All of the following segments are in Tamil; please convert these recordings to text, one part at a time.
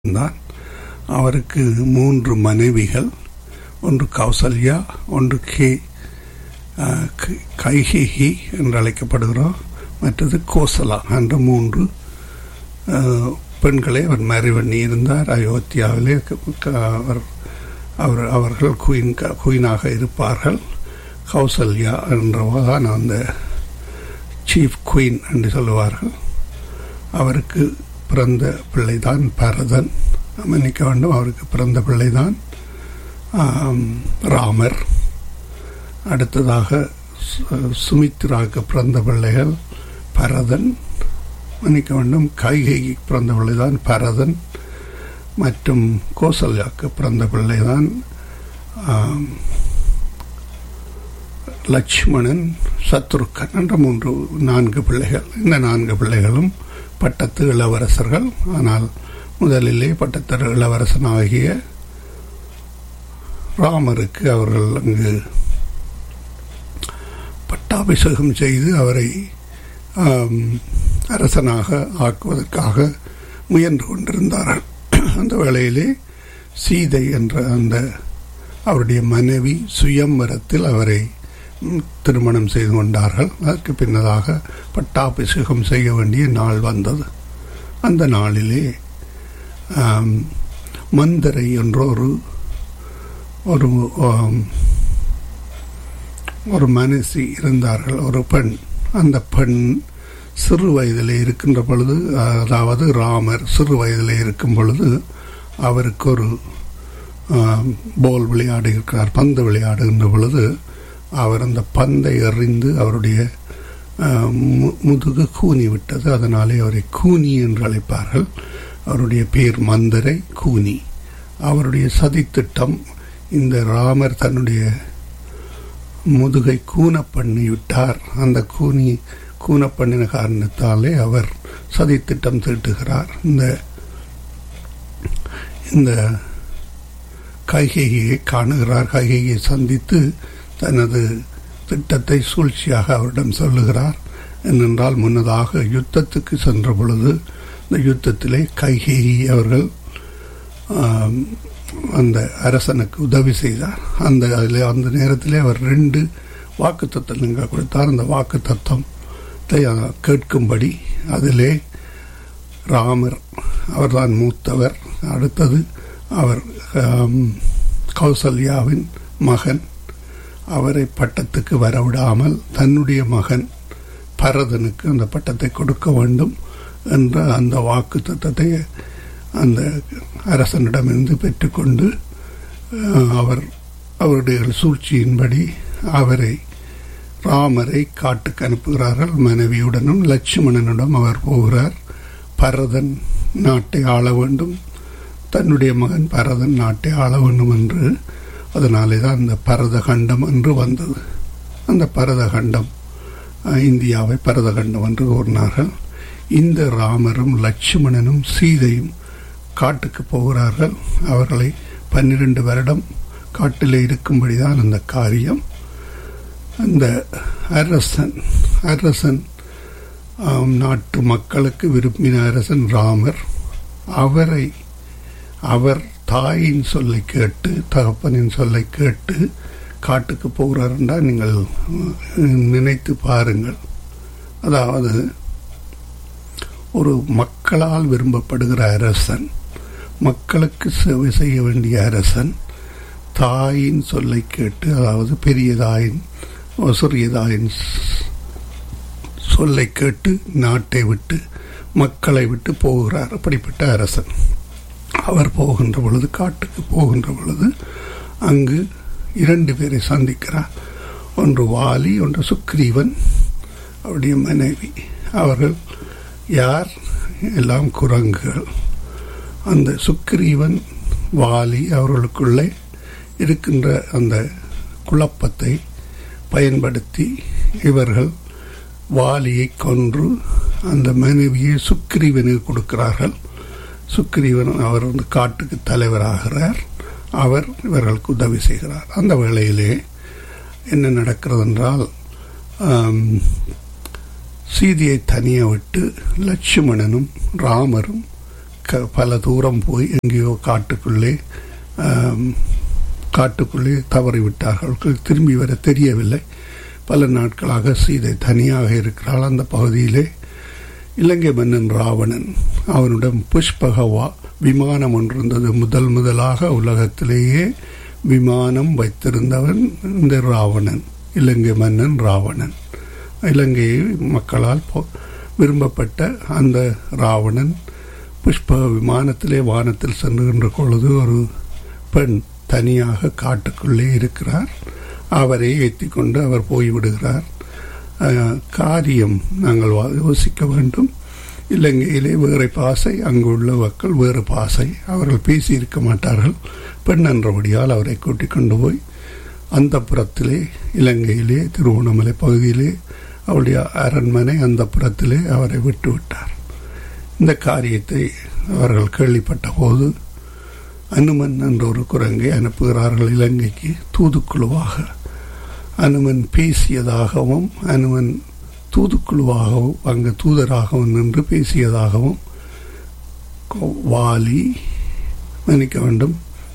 தான் அவருக்கு மூன்று மனைவிகள் ஒன்று கௌசல்யா ஒன்று கே அஹ், கை- கைகேயி என்று அழைக்கப்படுகிறோம் மற்றது கோசலா என்ற மூன்று அஹ், பெண்களை அவர் மேரி பண்ணி இருந்தார் அயோத்தியாவிலே க- க- அவர் அவர் அவர்கள் குயின் குயினாக இருப்பார்கள் கௌசல்யா என்றவாதான் அந்த சீஃப் குயின் என்று சொல்லுவார்கள் அவருக்கு பிறந்த பிள்ளைதான் பரதன் மன்னிக்க வேண்டும் அவருக்கு பிறந்த பிள்ளைதான் ஆம், ராமர் அடுத்ததாக சு- சுமித்ராவுக்கு பிறந்த பிள்ளைகள் பரதன் மன்னிக்க வேண்டும் கைகைக்கு பிறந்த பிள்ளைதான் பரதன் மற்றும் கோசல்யாவுக்கு பிறந்த பிள்ளைதான் ஆம், லட்சுமணன் சத்ருக்கன் என்ற மூன்று நான்கு பிள்ளைகள் இந்த நான்கு பிள்ளைகளும் பட்டத்து இளவரசர்கள் ஆனால் முதலிலே பட்டத்து இளவரசனாகிய ராமருக்கு அவர்கள் அங்கு பட்டாபிஷேகம் செய்து அவரை ஆம், அரசனாக ஆக்குவதற்காக முயன்று கொண்டிருந்தார்கள் அந்த வேளையிலே சீதை என்ற அந்த அவருடைய மனைவி சுயம்பரத்தில் அவரை ம், திருமணம் செய்து கொண்டார்கள் அதற்கு பின்னதாக பட்டாபிஷேகம் செய்ய வேண்டிய நாள் வந்தது அந்த நாளிலே ஆம், மந்தரை என்ற ஒரு ஒரு ஆம், ஒரு மனசி இருந்தார்கள் ஒரு பெண் அந்த பெண் சிறு வயதிலே இருக்கின்ற பொழுது அதாவது ராமர் சிறு வயதிலே இருக்கும் பொழுது அவருக்கு ஒரு ஆம், பால் விளையாடுகிறார் பந்து விளையாடுகின்ற பொழுது அவர் அந்த பந்தை எறிந்து அவருடைய ஆம், மு- முதுகு கூனி விட்டது அதனாலே அவரை கூனி என்று அழைப்பார்கள் அவருடைய பேர் மந்தரை கூனி அவருடைய சதித்திட்டம் இந்த ராமர் தன்னுடைய முதுகை கூன பண்ணி விட்டார் அந்த கூனி கூன பண்ணின காரணத்தாலே அவர் சதித்திட்டம் தீட்டுகிறார் இந்த இந்த கைகையை காணுகிறார் கைகையை சந்தித்து தனது திட்டத்தை சூழ்ச்சியாக அவரிடம் சொல்லுகிறார் ஏனென்றால் முன்னதாக யுத்தத்துக்கு சென்ற பொழுது இந்த யுத்தத்திலே கைகேயி அவர்கள் ஆம், அந்த அரசனுக்கு உதவி செய்தார் அந்த அதில் அந்த நேரத்திலே அவர் ரெண்டு வாக்கு தத்தங்கள் கொடுத்தார் அந்த வாக்கு தத்தத்தை கேட்கும்படி அதிலே ராமர் அவர்தான் மூத்தவர் அடுத்தது அவர் ஆம், கௌசல்யாவின் மகன் அவரை பட்டத்துக்கு வரவிடாமல் தன்னுடைய மகன் பரதனுக்கு அந்த பட்டத்தை கொடுக்க வேண்டும் என்ற அந்த வாக்கு தத்தத்தை அந்த அரசனிடமிருந்து பெற்றுக்கொண்டு அஹ், அவர் அவருடைய சூழ்ச்சியின்படி அவரை ராமரை காட்டுக்கு அனுப்புகிறார்கள் மனைவியுடனும் லட்சுமணனிடம் அவர் போகிறார் பரதன் நாட்டை ஆள வேண்டும் தன்னுடைய மகன் பரதன் நாட்டை ஆள வேண்டும் என்று அதனாலே தான் அந்த பரதகண்டம் என்று வந்தது அந்த பரதகண்டம் அஹ், இந்தியாவை பரதகண்டம் என்று கூறினார்கள் இந்த ராமரும் லட்சுமணனும் சீதையும் காட்டுக்கு போகிறார்கள் அவர்களை பன்னிரண்டு வருடம் காட்டிலே இருக்கும்படிதான் அந்த காரியம் அந்த அரசன் அரசன் ஆம், நாட்டு மக்களுக்கு விரும்பின அரசன் ராமர் அவரை அவர் தாயின் சொல்லை கேட்டு தகப்பனின் சொல்லை கேட்டு காட்டுக்கு போகிறார் என்றால் நீங்கள் அஹ், நினைத்து பாருங்கள் அதாவது ஒரு மக்களால் விரும்பப்படுகிற அரசன் மக்களுக்கு சேவை செய்ய வேண்டிய அரசன் தாயின் சொல்லை கேட்டு அதாவது பெரிய தாயின் சிறிய தாயின் ஸ்- சொல்லை கேட்டு நாட்டை விட்டு மக்களை விட்டு போகிறார் அப்படிப்பட்ட அரசன் அவர் போகின்ற பொழுது காட்டுக்கு போகின்ற பொழுது அங்கு இரண்டு பேரை சந்திக்கிறார் ஒன்று வாலி ஒன்று சுக்ரீவன் அவருடைய மனைவி அவர்கள் யார் எல்லாம் குரங்குகள் அந்த சுக்ரீவன் வாலி அவர்களுக்குள்ளே இருக்கின்ற அந்த குழப்பத்தை பயன்படுத்தி இவர்கள் வாலியை கொன்று அந்த மனைவியை சுக்ரீவனுக்கு கொடுக்கிறார்கள் சுக்ரீவன் அவர் வந்து காட்டுக்கு தலைவராகிறார் அவர் இவர்களுக்கு உதவி செய்கிறார் அந்த வேளையிலே என்ன நடக்கிறது என்றால் ஆம், சீதையை தனியே விட்டு லட்சுமணனும் ராமரும் க- பல தூரம் போய் எங்கேயோ காட்டுக்குள்ளே ஆம், காட்டுக்குள்ளே தவறிவிட்டார்கள் திரும்பி வர தெரியவில்லை பல நாட்களாக சீதை தனியாக இருக்கிறாள் அந்த பகுதியிலே இலங்கை மன்னன் ராவணன் அவனிடம் புஷ்பகவா விமானம் ஒன்று இருந்தது முதல் முதலாக உலகத்திலேயே விமானம் வைத்திருந்தவன் இந்த ராவணன் இலங்கை மன்னன் ராவணன் இலங்கை மக்களால் பொ- விரும்பப்பட்ட அந்த ராவணன் புஷ்பக விமானத்திலே வானத்தில் சென்றுகின்ற பொழுது ஒரு பெண் தனியாக காட்டுக்குள்ளே இருக்கிறார் அவரை ஏற்றி கொண்டு அவர் போய்விடுகிறார் அஹ், காரியம் நாங்கள் வா- யோசிக்க வேண்டும் இலங்கையிலே வேறு பாசை அங்குள்ள மக்கள் வேறு பாசை அவர்கள் பேசியிருக்க மாட்டார்கள் பெண் என்றபடியால் அவரை கூட்டிக் கொண்டு போய் அந்த புறத்திலே இலங்கையிலே திருவோணமலை பகுதியிலே அவருடைய அரண்மனை அந்த புறத்திலே அவரை விட்டு விட்டார் இந்த காரியத்தை அவர்கள் கேள்விப்பட்ட போது அனுமன் என்ற ஒரு குரங்கை அனுப்புகிறார்கள் இலங்கைக்கு தூதுக்குழுவாக அனுமன் பேசியதாகவும் அனுமன் தூதுக்குழுவாகவும் அங்கு தூதராகவும் நின்று பேசியதாகவும் கொ- வாலி மன்னிக்க வேண்டும்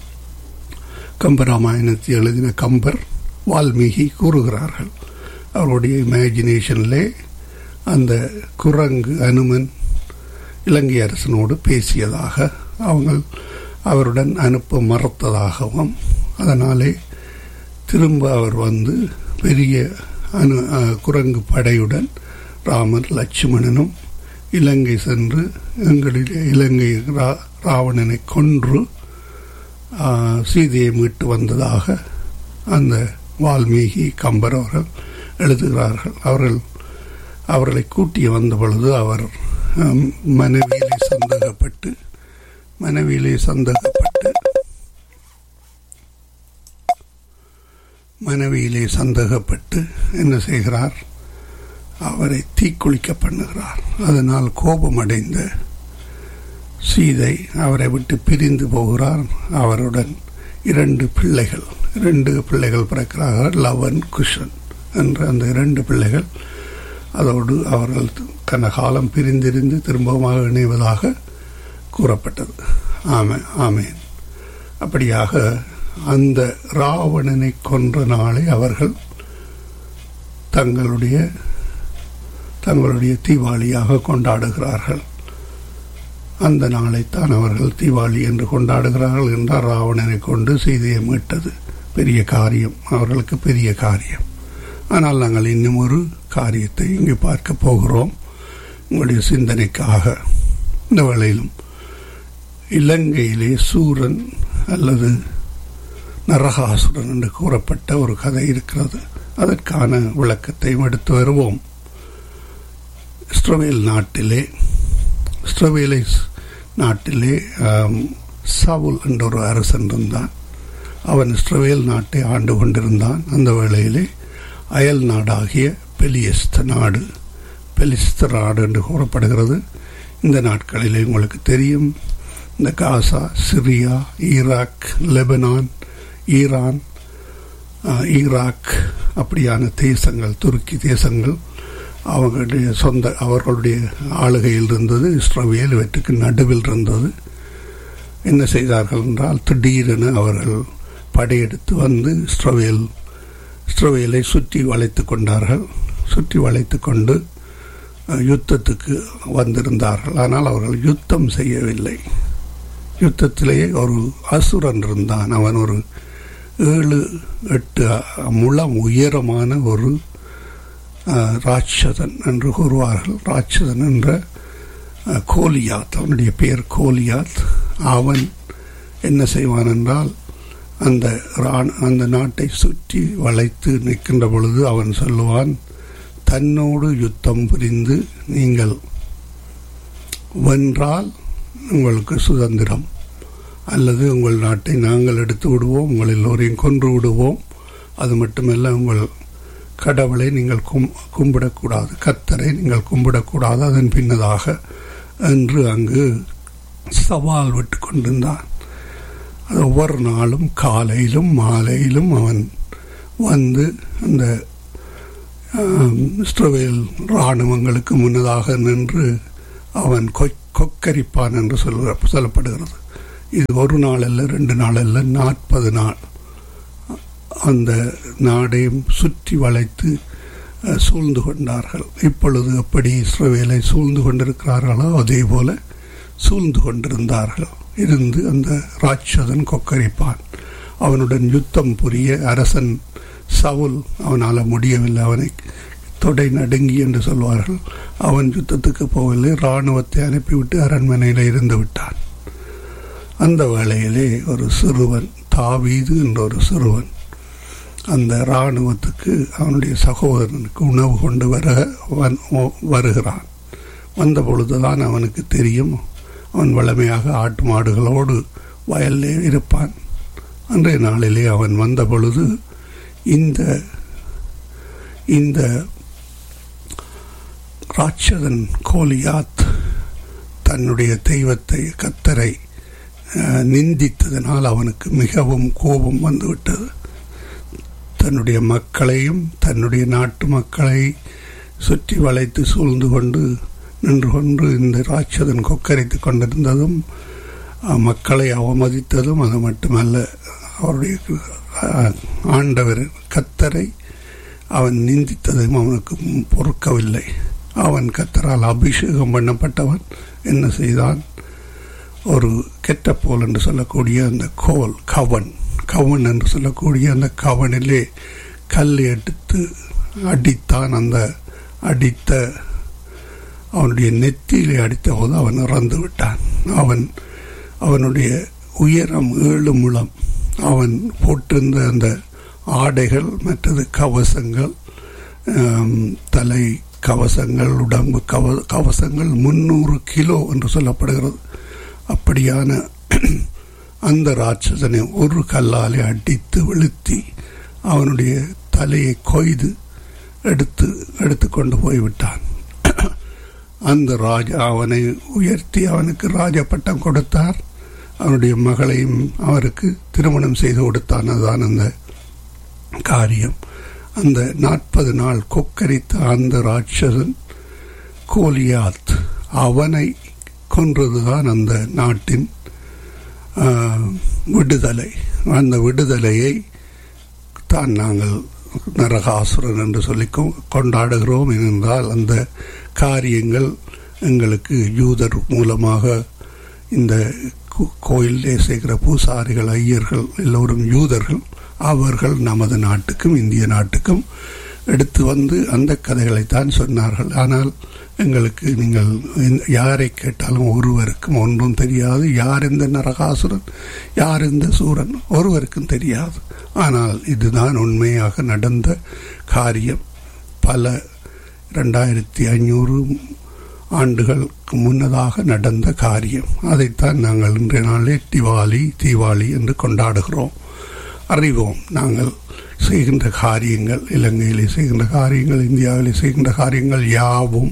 கம்பராமாயணத்தை எழுதின கம்பர் வால்மீகி கூறுகிறார்கள் அவருடைய இமேஜினேஷனிலே அந்த குரங்கு அனுமன் இலங்கை அரசனோடு பேசியதாக அவங்க அவருடன் அனுப்ப மறுத்ததாகவும் அதனாலே திரும்ப அவர் வந்து பெரிய அனு அஹ், குரங்கு படையுடன் ராமர் லட்சுமணனும் இலங்கை சென்று எங்களிலே இலங்கை ரா- ராவணனை கொன்று ஆஹ், சீதையை மீட்டு வந்ததாக அந்த வால்மீகி கம்பர் அவர்கள் எழுதுகிறார்கள் அவர்கள் அவர்களை கூட்டி வந்த பொழுது அவர் ஆம், மனைவியிலே சந்தேகப்பட்டு மனைவியிலே சந்தேகப்பட்டு மனைவியிலே சந்தேகப்பட்டு என்ன செய்கிறார் அவரை தீக்குளிக்க பண்ணுகிறார் அதனால் கோபமடைந்த சீதை அவரை விட்டு பிரிந்து போகிறார் அவருடன் இரண்டு பிள்ளைகள் இரண்டு பிள்ளைகள் பிறக்கிறார்கள் லவன் குஷன் என்ற அந்த இரண்டு பிள்ளைகள் அதோடு அவர்கள் கனகாலம் பிரிந்திருந்து திரும்பமாக இணைவதாக கூறப்பட்டது ஆமே ஆமேன் அப்படியாக அந்த ராவணனை கொன்ற நாளை அவர்கள் தங்களுடைய தங்களுடைய தீபாவளியாக கொண்டாடுகிறார்கள் அந்த நாளைத்தான் அவர்கள் தீபாவளி என்று கொண்டாடுகிறார்கள் என்றால் ராவணனை கொண்டு சீதையை மீட்டது பெரிய காரியம் அவர்களுக்கு பெரிய காரியம் ஆனால் நாங்கள் இன்னும் ஒரு காரியத்தை இங்கு பார்க்க போகிறோம் உங்களுடைய சிந்தனைக்காக இந்த வேளையிலும் இலங்கையிலே சூரன் அல்லது நரகாசுரன் என்று கூறப்பட்ட ஒரு கதை இருக்கிறது அதற்கான விளக்கத்தையும் எடுத்து வருவோம் இஸ்ரவேல் நாட்டிலே இஸ்ரவேலை நாட்டிலே ஆம், சவுல் என்ற ஒரு அரசன் இருந்தான் அவன் இஸ்ரவேல் நாட்டை ஆண்டு கொண்டிருந்தான் அந்த வேளையிலே அயல் நாடாகிய பெலியஸ்த நாடு பெலிஸ்த நாடு என்று கூறப்படுகிறது இந்த நாட்களிலே உங்களுக்கு தெரியும் இந்த Gaza Syria Iraq Lebanon Iran ஆஹ், ஈராக் அப்படியான தேசங்கள் துருக்கி தேசங்கள் அவர்களுடைய சொந்த அவர்களுடைய ஆளுகையில் இருந்தது இஸ்ரவேல் இவற்றுக்கு நடுவில் இருந்தது என்ன செய்தார்கள் என்றால் திடீரென அவர்கள் படையெடுத்து வந்து இஸ்ரவேல் இஸ்ரவேலை சுற்றி வளைத்து கொண்டார்கள் சுற்றி வளைத்து கொண்டு அஹ், யுத்தத்துக்கு வந்திருந்தார்கள் ஆனால் அவர்கள் யுத்தம் செய்யவில்லை யுத்தத்திலேயே ஒரு அசுரன் இருந்தான் அவன் ஒரு ஏழு எட்டு அ- முழம் உயரமான ஒரு அஹ், ராட்சதன் என்று கூறுவார்கள் ராட்சதன் என்ற அஹ், கோலியாத் அவனுடைய பெயர் கோலியாத் அவன் என்ன செய்வான் என்றால் அந்த ராண- அந்த நாட்டை சுற்றி வளைத்து நிற்கின்ற பொழுது அவன் சொல்லுவான் தன்னோடு யுத்தம் புரிந்து நீங்கள் வென்றால் உங்களுக்கு சுதந்திரம் அல்லது உங்கள் நாட்டை நாங்கள் எடுத்து விடுவோம் உங்கள் எல்லோரையும் கொன்று விடுவோம் அது மட்டுமல்ல உங்கள் கடவுளை நீங்கள் கும் கும்பிடக்கூடாது கத்தரை நீங்கள் கும்பிடக்கூடாது அதன் பின்னதாக என்று அங்கு சவால் விட்டு கொண்டிருந்தான் அது ஒவ்வொரு நாளும் காலையிலும் மாலையிலும் அவன் வந்து அந்த ஆம், இஸ்ரவேல் இராணுவங்களுக்கு முன்னதாக நின்று அவன் கொய் கொக்கரிப்பான் என்று சொல்ல சொல்லப்படுகிறது இது ஒரு நாள் அல்ல ரெண்டு நாள் அல்ல நாற்பது நாள் அந்த நாடையும் சுற்றி வளைத்து அஹ், சூழ்ந்து கொண்டார்கள் இப்பொழுது எப்படி இஸ்ரவேலை சூழ்ந்து கொண்டிருக்கிறார்களோ அதே போல சூழ்ந்து கொண்டிருந்தார்கள் இருந்து அந்த ராட்சதன் கொக்கரிப்பான் அவனுடன் யுத்தம் புரிய அரசன் சவுல் அவனால் முடியவில்லை அவனை தொடை நடுங்கி என்று சொல்வார்கள் அவன் யுத்தத்துக்கு போகவில்லை இராணுவத்தை அனுப்பிவிட்டு அரண்மனையில் இருந்து விட்டான் அந்த வேளையிலே ஒரு சிறுவன் தாவீது என்ற ஒரு சிறுவன் அந்த இராணுவத்துக்கு அவனுடைய சகோதரனுக்கு உணவு கொண்டு வர வன்- ஓ- வருகிறான் வந்த பொழுதுதான் அவனுக்கு தெரியும் அவன் வளமையாக ஆட்டு மாடுகளோடு வயல்லே இருப்பான் அன்றைய நாளிலே அவன் வந்த பொழுது இந்த இந்த ராட்சதன் கோலியாத் தன்னுடைய தெய்வத்தை கத்தரை அஹ், நிந்தித்ததனால் அவனுக்கு மிகவும் கோபம் வந்துவிட்டது தன்னுடைய மக்களையும் தன்னுடைய நாட்டு மக்களை சுற்றி வளைத்து சூழ்ந்து கொண்டு நின்று கொண்டு இந்த ராட்சதன் கொக்கரித்து கொண்டிருந்ததும் அஹ், மக்களை அவமதித்ததும் அது மட்டுமல்ல அவருடைய அஹ், ஆண்டவர் கத்தரை அவன் நிந்தித்ததும் அவனுக்கு பொறுக்கவில்லை அவன் கத்தரால் அபிஷேகம் பண்ணப்பட்டவன் என்ன செய்தான் ஒரு கெட்டப்போல் என்று சொல்லக்கூடிய அந்த கோல் கவன் கவன் என்று சொல்லக்கூடிய அந்த கவனிலே கல் எடுத்து அடித்தான் அந்த அடித்த அவனுடைய நெத்தியிலே அடித்த போது அவன் இறந்து விட்டான் அவன் அவனுடைய உயரம் ஏழு முழம் அவன் போட்டிருந்த அந்த ஆடைகள் மற்றது கவசங்கள் ஆம், தலை கவசங்கள் உடம்பு கவ கவசங்கள் முன்னூறு கிலோ என்று சொல்லப்படுகிறது அப்படியான அந்த ராட்சசனை ஒரு கல்லாலே அடித்து வெளுத்தி அவனுடைய தலையை கொய்து எடுத்து எடுத்து கொண்டு போய்விட்டான் அந்த ராஜா அவனை உயர்த்தி அவனுக்கு ராஜ பட்டம் கொடுத்தார் அவனுடைய மகளையும் அவருக்கு திருமணம் செய்து கொடுத்தான் அதுதான் அந்த காரியம் அந்த நாற்பது நாள் கொக்கரித்த அந்த ராட்சசன் கோலியாத் அவனை கொன்றதுதான் அந்த நாட்டின் ஆ, விடுதலை அந்த விடுதலையை தான் நாங்கள் நரகாசுரன் என்று சொல்லி கொ- கொண்டாடுகிறோம் என்றால் அந்த காரியங்கள் எங்களுக்கு யூதர் மூலமாக இந்த கோ- கோயிலே செய்கிற பூசாரிகள் ஐயர்கள் எல்லோரும் யூதர்கள் அவர்கள் நமது நாட்டுக்கும் இந்திய நாட்டுக்கும் எடுத்து வந்து அந்த கதைகளைத்தான் சொன்னார்கள் ஆனால் எங்களுக்கு நீங்கள் எந்த- யாரை கேட்டாலும் ஒருவருக்கும் ஒன்றும் தெரியாது யார் இந்த நரகாசுரன் யார் இந்த சூரன் ஒருவருக்கும் தெரியாது ஆனால் இதுதான் உண்மையாக நடந்த காரியம் பல ரெண்டாயிரத்தி ஐநூறு ஆண்டுகளுக்கு முன்னதாக நடந்த காரியம் அதைத்தான் நாங்கள் இன்றைய நாளே திவாலி தீபாவளி என்று கொண்டாடுகிறோம் அறிவோம் நாங்கள் செய்கின்ற காரியங்கள் இலங்கையிலே செய்கின்ற காரியங்கள் இந்தியாவிலே செய்கின்ற காரியங்கள் யாவும்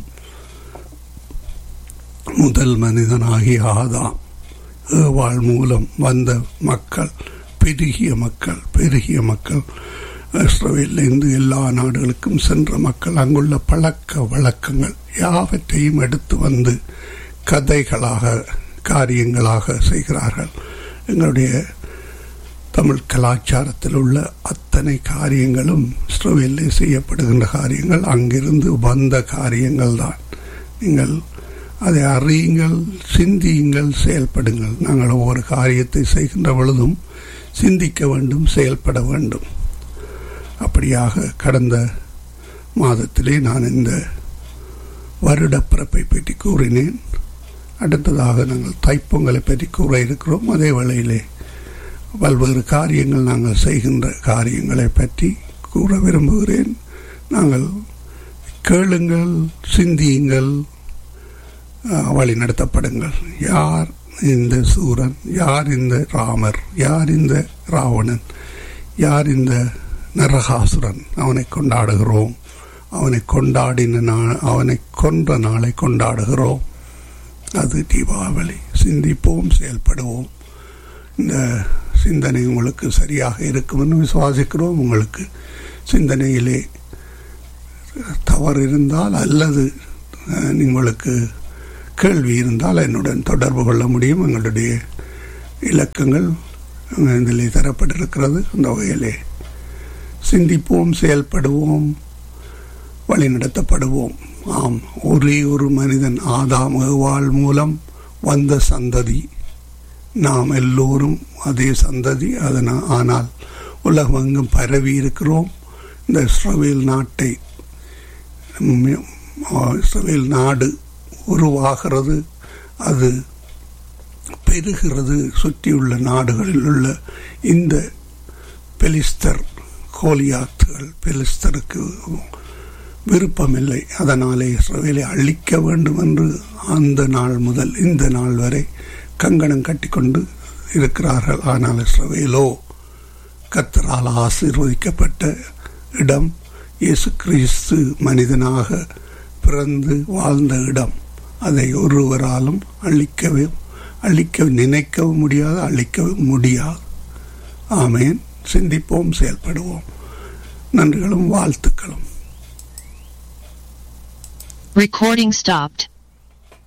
முதல் மனிதனாகிய ஆதாம் ஏவாள் மூலம் வந்த மக்கள் பெருகிய மக்கள் பெருகிய மக்கள் இஸ்ரவேலிருந்து எல்லா நாடுகளுக்கும் சென்ற மக்கள் அங்குள்ள பழக்க வழக்கங்கள் யாவற்றையும் எடுத்து வந்து கதைகளாக காரியங்களாக செய்கிறார்கள் எங்களுடைய தமிழ் கலாச்சாரத்தில் உள்ள அத்தனை காரியங்களும் இஸ்ரோவேலில் செய்யப்படுகின்ற காரியங்கள் அங்கிருந்து வந்த காரியங்கள் தான் நீங்கள் அதை அறியுங்கள் சிந்தியுங்கள் செயல்படுங்கள் நாங்கள் ஒவ்வொரு காரியத்தை செய்கின்ற பொழுதும் சிந்திக்க வேண்டும் செயல்பட வேண்டும் அப்படியாக கடந்த மாதத்திலே நான் இந்த வருடப்பிறப்பை பற்றி கூறினேன் அடுத்ததாக நாங்கள் தைப்பொங்கலை பற்றி கூற இருக்கிறோம் அதே வேளையிலே பல்வேறு காரியங்கள் நாங்கள் செய்கின்ற காரியங்களை பற்றி கூற விரும்புகிறேன் நாங்கள் கேளுங்கள் சிந்தியுங்கள் அஹ், வழி நடத்தப்படுங்கள் யார் இந்த சூரன் யார் இந்த ராமர் யார் இந்த ராவணன் யார் இந்த நரகாசுரன் அவனை கொண்டாடுகிறோம் அவனை கொண்டாடின நாள் அவனை கொன்ற நாளை கொண்டாடுகிறோம் அது தீபாவளி சிந்திப்போம் செயல்படுவோம் இந்த சிந்தனை உங்களுக்கு சரியாக இருக்கும்னு விசுவாசிக்கிறோம் உங்களுக்கு சிந்தனையிலே தவறு இருந்தால் அல்லது அஹ், உங்களுக்கு கேள்வி இருந்தால் என்னுடன் தொடர்பு கொள்ள முடியும் எங்களுடைய இலக்கங்கள் இதில் தரப்பட்டிருக்கிறது அந்த வகையிலே சிந்திப்போம் செயல்படுவோம் வழிநடத்தப்படுவோம் ஆம் ஒரே ஒரு மனிதன் ஆதாம் ஏவாள் மூலம் வந்த சந்ததி நாம் எல்லோரும் அதே சந்ததி அதனால் ஆனால் உலகம் எங்கும் பரவி இருக்கிறோம் இந்த இஸ்ரவேல் நாட்டை இஸ்ரவேல் நாடு உருவாகிறது அது பெருகிறது சுற்றியுள்ள நாடுகளில் உள்ள இந்த பெலிஸ்தர் கோலியாத்துகள் பெலிஸ்தருக்கு விருப்பமில்லை அதனாலே இஸ்ரவேலை அழிக்க வேண்டும் என்று அந்த நாள் முதல் இந்த நாள் வரை கங்கணம் கட்டிக்கொண்டு இருக்கிறார்கள் ஆனால் இஸ்ரவேலோ கத்தரால் ஆசீர்வதிக்கப்பட்ட இடம் இயேசு கிறிஸ்து மனிதனாக பிறந்து வாழ்ந்த இடம் அதை ஒருவராலும் அழிக்கவே அழிக்க நினைக்கவும் முடியாது அழிக்கவும் முடியாது ஆமேன் சிந்திப்போம் செயல்படுவோம் நன்றிகளும் வாழ்த்துக்களும் Recording stopped.